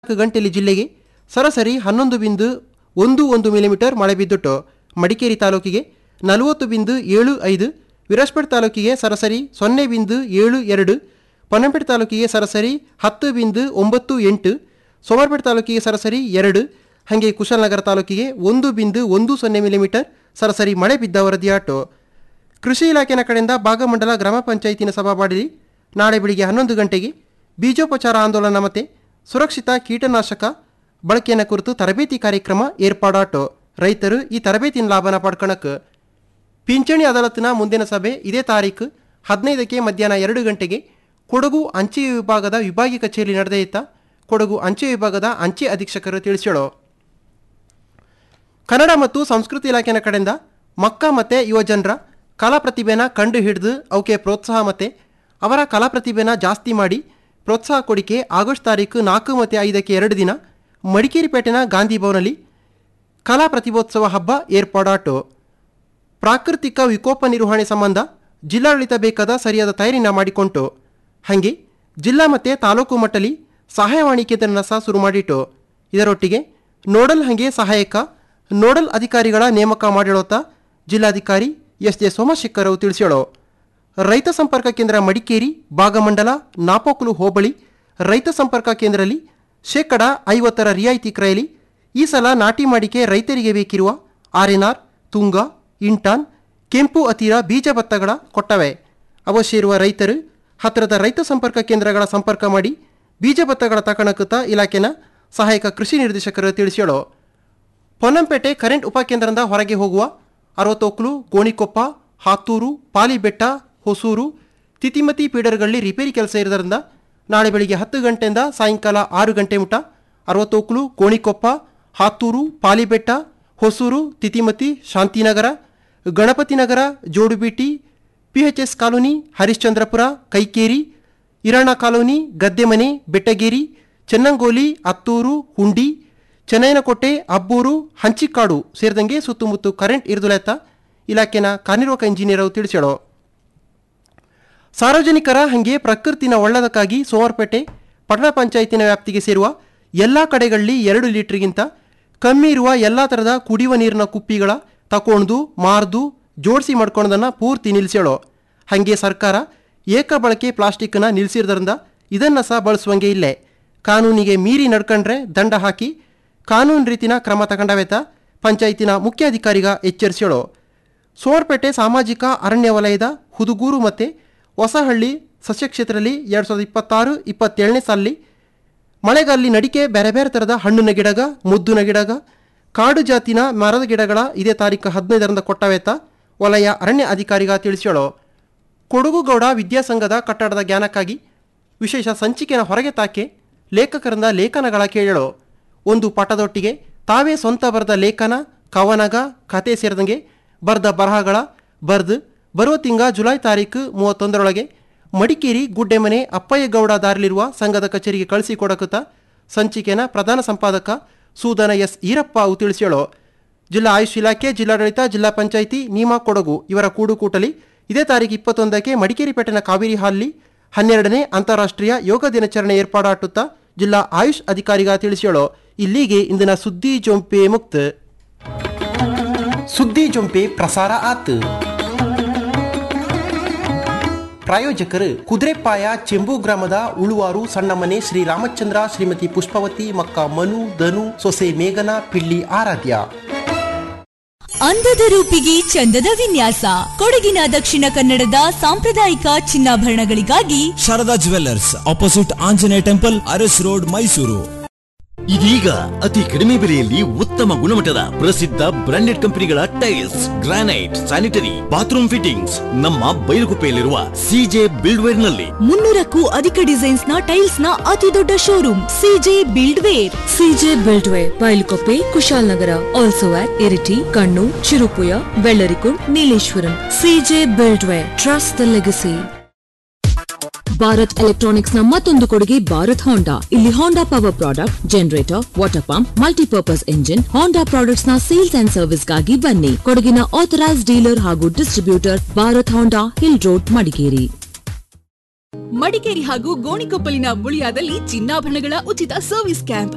ನಾಲ್ಕು ಗಂಟೆಯಲ್ಲಿ ಜಿಲ್ಲೆಗೆ ಸರಾಸರಿ ಹನ್ನೊಂದು ಬಿಂದು ಒಂದು ಒಂದು ಮಿಲಿಮೀಟರ್ ಮಳೆ ಬಿದ್ದುಟ್ಟು ಮಡಿಕೇರಿ ತಾಲೂಕಿಗೆ ನಲವತ್ತು ಬಿಂದು ಏಳು ಐದು ವಿರಾಜಪೇಟೆ ತಾಲೂಕಿಗೆ ಸರಾಸರಿ ಸೊನ್ನೆ ಬಿಂದು ಏಳು ಎರಡು ಪೊನ್ನಂಪೇಟೆ ತಾಲೂಕಿಗೆ ಸರಾಸರಿ ಹತ್ತು ಬಿಂದು ಒಂಬತ್ತು ಎಂಟು ಸೋಮವಾರಪೇಟೆ ತಾಲೂಕಿಗೆ ಸರಾಸರಿ ಎರಡು ಹಾಗೆ ಕುಶಾಲನಗರ ತಾಲೂಕಿಗೆ ಒಂದು ಬಿಂದು ಒಂದು ಸೊನ್ನೆ ಮಿಲಿಮೀಟರ್ ಸರಾಸರಿ ಮಳೆ ಬಿದ್ದ ವರದಿಯಾಟು ಕೃಷಿ ಇಲಾಖೆನ ಕಡೆಯಿಂದ ಭಾಗಮಂಡಲ ಗ್ರಾಮ ಪಂಚಾಯಿತಿನ ಸಭಾವಾಡಿಲಿ ನಾಳೆ ಬೆಳಿಗ್ಗೆ ಹನ್ನೊಂದು ಗಂಟೆಗೆ ಬೀಜೋಪಚಾರ ಆಂದೋಲನ ಮತ್ತು ಸುರಕ್ಷಿತ ಕೀಟನಾಶಕ ಬಳಕೆಯನ್ನು ಕುರಿತು ತರಬೇತಿ ಕಾರ್ಯಕ್ರಮ ಏರ್ಪಾಡಾಟು ರೈತರು ಈ ತರಬೇತಿನ ಲಾಭನ ಪಡ್ಕೊಳಕ್ಕೆ ಪಿಂಚಣಿ ಅದಾಲತ್ನ ಮುಂದಿನ ಸಭೆ ಇದೇ ತಾರೀಕು ಹದಿನೈದಕ್ಕೆ ಮಧ್ಯಾಹ್ನ ಎರಡು ಗಂಟೆಗೆ ಕೊಡಗು ಅಂಚೆ ವಿಭಾಗದ ವಿಭಾಗೀಯ ಕಚೇರಿ ನಡೆದಯಿತ ಕೊಡಗು ಅಂಚೆ ವಿಭಾಗದ ಅಂಚೆ ಅಧೀಕ್ಷಕರು ತಿಳಿಸ್ಯಾಳು ಕನ್ನಡ ಮತ್ತು ಸಂಸ್ಕೃತಿ ಇಲಾಖೆನ ಕಡೆಯಿಂದ ಮಕ್ಕ ಮತ್ತು ಯುವಜನರ ಕಲಾ ಪ್ರತಿಭೆನ ಕಂಡು ಹಿಡಿದು ಅವಕ್ಕೆ ಪ್ರೋತ್ಸಾಹ ಮತ್ತು ಅವರ ಕಲಾ ಪ್ರತಿಭೆನ ಜಾಸ್ತಿ ಮಾಡಿ ಪ್ರೋತ್ಸಾಹ ಕೊಡಿಕೆ ಆಗಸ್ಟ್ ತಾರೀಕು ನಾಲ್ಕು ಮತ್ತು ಐದಕ್ಕೆ ಎರಡು ದಿನ ಮಡಿಕೇರಿ ಪೇಟೆನ ಗಾಂಧಿ ಭವನಲ್ಲಿ ಕಲಾ ಪ್ರತಿಭೋತ್ಸವ ಹಬ್ಬ ಏರ್ಪಾಡಾಟು ಪ್ರಾಕೃತಿಕ ವಿಕೋಪ ನಿರ್ವಹಣೆ ಸಂಬಂಧ ಜಿಲ್ಲಾಡಳಿತ ಬೇಕಾದ ಸರಿಯಾದ ತಯಾರಿನ ಮಾಡಿಕೊಂಡು ಹಾಗೆ ಜಿಲ್ಲಾ ಮತ್ತು ತಾಲೂಕು ಮಟ್ಟದಲ್ಲಿ ಸಹಾಯವಾಣಿ ಕೇಂದ್ರನ ಸಹ ಶುರು ಮಾಡಿಟ್ಟು ಇದರೊಟ್ಟಿಗೆ ನೋಡಲ್ ಹಾಗೆ ಸಹಾಯಕ ನೋಡಲ್ ಅಧಿಕಾರಿಗಳ ನೇಮಕ ಮಾಡಿರೋತ ಜಿಲ್ಲಾಧಿಕಾರಿ ಎಸ್ ಜೆ ಸೋಮಶೇಖರ್ ಅವರು ತಿಳಿಸ್ಯಾಳು ರೈತ ಸಂಪರ್ಕ ಕೇಂದ್ರ ಮಡಿಕೇರಿ ಭಾಗಮಂಡಲ ನಾಪೋಕುಲು ಹೋಬಳಿ ರೈತ ಸಂಪರ್ಕ ಕೇಂದ್ರದಲ್ಲಿ ಶೇಕಡ ಐವತ್ತರ ರಿಯಾಯಿತಿ ಕ್ರಯಲಿ ಈ ಸಲ ನಾಟಿ ಮಾಡಿಕೆ ರೈತರಿಗೆ ಬೇಕಿರುವ ಆರ್ ಎನ್ ಆರ್ ತುಂಗ ಇಂಟಾನ್ ಕೆಂಪು ಅತೀರ ಬೀಜ ಭತ್ತಗಳ ಕೊಟ್ಟವೆ ಅವಶ್ಯ ಇರುವ ರೈತರು ಹತ್ತಿರದ ರೈತ ಸಂಪರ್ಕ ಕೇಂದ್ರಗಳ ಸಂಪರ್ಕ ಮಾಡಿ ಬೀಜ ಭತ್ತಗಳ ತಕಣಕುತ್ತ ಇಲಾಖೆನ ಸಹಾಯಕ ಕೃಷಿ ನಿರ್ದೇಶಕರು ತಿಳಿಸ್ಯಾಳು ಪೊನ್ನಂಪೇಟೆ ಕರೆಂಟ್ ಉಪಕೇಂದ್ರದಿಂದ ಹೊರಗೆ ಹೋಗುವ ಅರವತ್ತೊಕ್ಲು ಗೋಣಿಕೊಪ್ಪ ಹಾತೂರು ಪಾಲಿಬೆಟ್ಟ ಹೊಸೂರು ತಿತಿಮತಿ ಪೀಡರ್ಗಳಲ್ಲಿ ರಿಪೇರಿ ಕೆಲಸ ಇರೋದ್ರಿಂದ ನಾಳೆ ಬೆಳಿಗ್ಗೆ ಹತ್ತು ಗಂಟೆಯಿಂದ ಸಾಯಂಕಾಲ ಆರು ಗಂಟೆ ಮುಟ Aravathokklu Gonikoppa Hathur Palibetta Hosur Thithimathi Shanthinagara Ganapathi Nagara Jodubeeti PHS colony Harishchandrapura Kaikeri Irana colony Gaddemane Bettageri Chennangoli Athur Hundi Chennainakote Abbur ಹಂಚಿಕಾಡು ಸೇರಿದಂಗೆ ಸುತ್ತಮುತ್ತ ಕರೆಂಟ್ ಇರಿದುಲೆತ್ತ ಇಲಾಖೆನ ಕಾರ್ಯನಿರ್ವಾಹಕ ಇಂಜಿನಿಯರ್ ಅವರು ತಿಳಿಸ್ಯಾಳು ಸಾರ್ವಜನಿಕರ ಹಂಗೆ ಪ್ರಕೃತಿನ ಒಳ್ಳೆದಕ್ಕಾಗಿ ಸೋಮವಾರಪೇಟೆ ಪಟ್ಟಣ ಪಂಚಾಯತಿನ ವ್ಯಾಪ್ತಿಗೆ ಸೇರುವ ಎಲ್ಲ ಕಡೆಗಳಲ್ಲಿ ಎರಡು ಲೀಟರ್ಗಿಂತ ಕಮ್ಮಿ ಇರುವ ಎಲ್ಲ ಥರದ ಕುಡಿಯುವ ನೀರಿನ ಕುಪ್ಪಿಗಳ ತಕೊಂಡು ಮಾರ್ದು ಜೋಡಿಸಿ ಮಾಡ್ಕೊಳೋದನ್ನು ಪೂರ್ತಿ ನಿಲ್ಲಿಸ್ಯಾಳು ಹಾಗೆ ಸರ್ಕಾರ ಏಕ ಬಳಕೆ ಪ್ಲಾಸ್ಟಿಕ್ನ ನಿಲ್ಲಿಸಿರೋದ್ರಿಂದ ಇದನ್ನು ಸಹ ಬಳಸುವಂಗೆ ಇಲ್ಲೇ ಕಾನೂನಿಗೆ ಮೀರಿ ನಡ್ಕೊಂಡ್ರೆ ದಂಡ ಹಾಕಿ ಕಾನೂನು ರೀತಿನ ಕ್ರಮ ತಗೊಂಡವೇತ ಪಂಚಾಯತಿನ ಮುಖ್ಯಾಧಿಕಾರಿಗ ಎಚ್ಚರಿಸ್ಯಾಳು ಸೋಮವಾರಪೇಟೆ ಸಾಮಾಜಿಕ ಅರಣ್ಯ ವಲಯದ ಹುದುಗೂರು ಮತ್ತು ಹೊಸಹಳ್ಳಿ ಸಸ್ಯಕ್ಷೇತ್ರದಲ್ಲಿ ಎರಡು ಸಾವಿರದ ಇಪ್ಪತ್ತಾರು ಇಪ್ಪತ್ತೇಳನೇ ಸಾಲಿ ಮಳೆಗಾಲಿ ನಡಿಕೆ ಬೇರೆ ಬೇರೆ ಥರದ ಹಣ್ಣಿನ ಗಿಡಗ ಮುದ್ದಿನ ಗಿಡಗ ಕಾಡು ಜಾತಿನ ಮರದ ಗಿಡಗಳ ಇದೇ ತಾರೀಕು ಹದಿನೈದರಿಂದ ಕೊಟ್ಟವೇತ ವಲಯ ಅರಣ್ಯ ಅಧಿಕಾರಿಗ ತಿಳಿಸ್ಯಾಳು ಕೊಡಗುಗೌಡ ವಿದ್ಯಾಸಂಘದ ಕಟ್ಟಡದ ಜ್ಞಾನಕ್ಕಾಗಿ ವಿಶೇಷ ಸಂಚಿಕೆನ ಹೊರಗೆ ತಾಕೆ ಲೇಖಕರಿಂದ ಲೇಖನಗಳ ಕೇಳಳು ಒಂದು ಪಟದೊಟ್ಟಿಗೆ ತಾವೇ ಸ್ವಂತ ಬರೆದ ಲೇಖನ ಕವನಗ ಕತೆ ಸೇರಿದಂಗೆ ಬರೆದ ಬರಹಗಳ ಬರ್ದು ಬರುವ ತಿಂಗ ಜುಲೈ ತಾರೀಕು ಮೂವತ್ತೊಂದರೊಳಗೆ ಮಡಿಕೇರಿ ಗುಡ್ಡೆಮನೆ ಅಪ್ಪಯ್ಯಗೌಡ ದಾರಿಲಿರುವ ಸಂಘದ ಕಚೇರಿಗೆ ಕಳಿಸಿಕೊಡಕುತ್ತ ಸಂಚಿಕೆನ ಪ್ರಧಾನ ಸಂಪಾದಕ ಸೂದನ ಎಸ್ ಈರಪ್ಪ ಅವು ತಿಳಿಸ್ಯಾಳು ಜಿಲ್ಲಾ ಆಯುಷ್ ಇಲಾಖೆ ಜಿಲ್ಲಾಡಳಿತ ಜಿಲ್ಲಾ ಪಂಚಾಯಿತಿ ನೀಮಾ ಕೊಡಗು ಇವರ ಕೂಡುಕೂಟಲಿ ಇದೇ ತಾರೀಕು ಇಪ್ಪತ್ತೊಂದಕ್ಕೆ ಮಡಿಕೇರಿ ಪೇಟೆನ ಕಾವೇರಿ ಹಾಲ್ಲಿ ಹನ್ನೆರಡನೇ ಅಂತಾರಾಷ್ಟ್ರೀಯ ಯೋಗ ದಿನಾಚರಣೆ ಏರ್ಪಾಡಾಟುತ್ತಾ ಜಿಲ್ಲಾ ಆಯುಷ್ ಅಧಿಕಾರಿಗ ತಿಳಿಸ್ಯಾಳು ಇಲ್ಲಿಗೆ ಇಂದಿನ ಸುದ್ದಿ ಜೊಂಪೆ ಮುಕ್ತ ಸುದ್ದಿ ಜೊಂಪೆ ಪ್ರಸಾರ ಆತು ಪ್ರಾಯೋಜಕರು ಕುದುರೆಪಾಯ ಚೆಂಬು ಗ್ರಾಮದ ಉಳುವಾರು ಸಣ್ಣಮನೆ ಶ್ರೀ ರಾಮಚಂದ್ರ ಶ್ರೀಮತಿ ಪುಷ್ಪವತಿ ಮಕ್ಕ ಮನು ಧನು ಸೊಸೆ ಮೇಘನಾ ಪಿಳ್ಳಿ ಆರಾಧ್ಯ ಅಂದದ ರೂಪಿಗೆ ಚಂದದ ವಿನ್ಯಾಸ ಕೊಡಗಿನ ದಕ್ಷಿಣ ಕನ್ನಡದ ಸಾಂಪ್ರದಾಯಿಕ ಚಿನ್ನಾಭರಣಗಳಿಗಾಗಿ Sharada jewellers opposite Anjaneya temple Aras road Mysuru ಇದೀಗ ಅತಿ ಕಡಿಮೆ ಬೆಲೆಯಲ್ಲಿ ಉತ್ತಮ ಗುಣಮಟ್ಟದ ಪ್ರಸಿದ್ಧ ಬ್ರಾಂಡೆಡ್ ಕಂಪನಿಗಳ tiles granite sanitary bathroom fittings ನಮ್ಮ ಬೈಲುಗುಪ್ಪೆಯಲ್ಲಿರುವ ಸಿಜೆ ಬಿಲ್ಡ್ವೇರ್ ನಲ್ಲಿ ಮುನ್ನೂರಕ್ಕೂ ಅಧಿಕ ಡಿಸೈನ್ಸ್ ನ ಟೈಲ್ಸ್ ನ ಅತಿ ದೊಡ್ಡ showroom CJ buildware CJ buildware Bylakuppe Kushalnagar also at Iritty Kannur Cherupuzha Vellarikundu Nileshwaram CJ buildware trust the legacy Bharat electronics ನ ಮತ್ತೊಂದು ಕೊಡುಗೆ ಭಾರತ್ ಹೋಂಡಾ ಇಲ್ಲಿ Honda power product generator water pump multipurpose engine Honda products ನ ಸೇಲ್ಸ್ ಅಂಡ್ ಸರ್ವಿಸ್ ಗಾಗಿ ಬನ್ನಿ ಕೊಡಗಿನ ಆಥರೈಸ್ ಡೀಲರ್ ಹಾಗೂ distributor Bharat Honda hill road Madikeri Madikeri ಹಾಗೂ ಗೋಣಿಕೊಪ್ಪಲಿನ ಮುಳಿಯಾದಲ್ಲಿ ಚಿನ್ನಾಭರಣಗಳ ಉಚಿತ ಸರ್ವಿಸ್ ಕ್ಯಾಂಪ್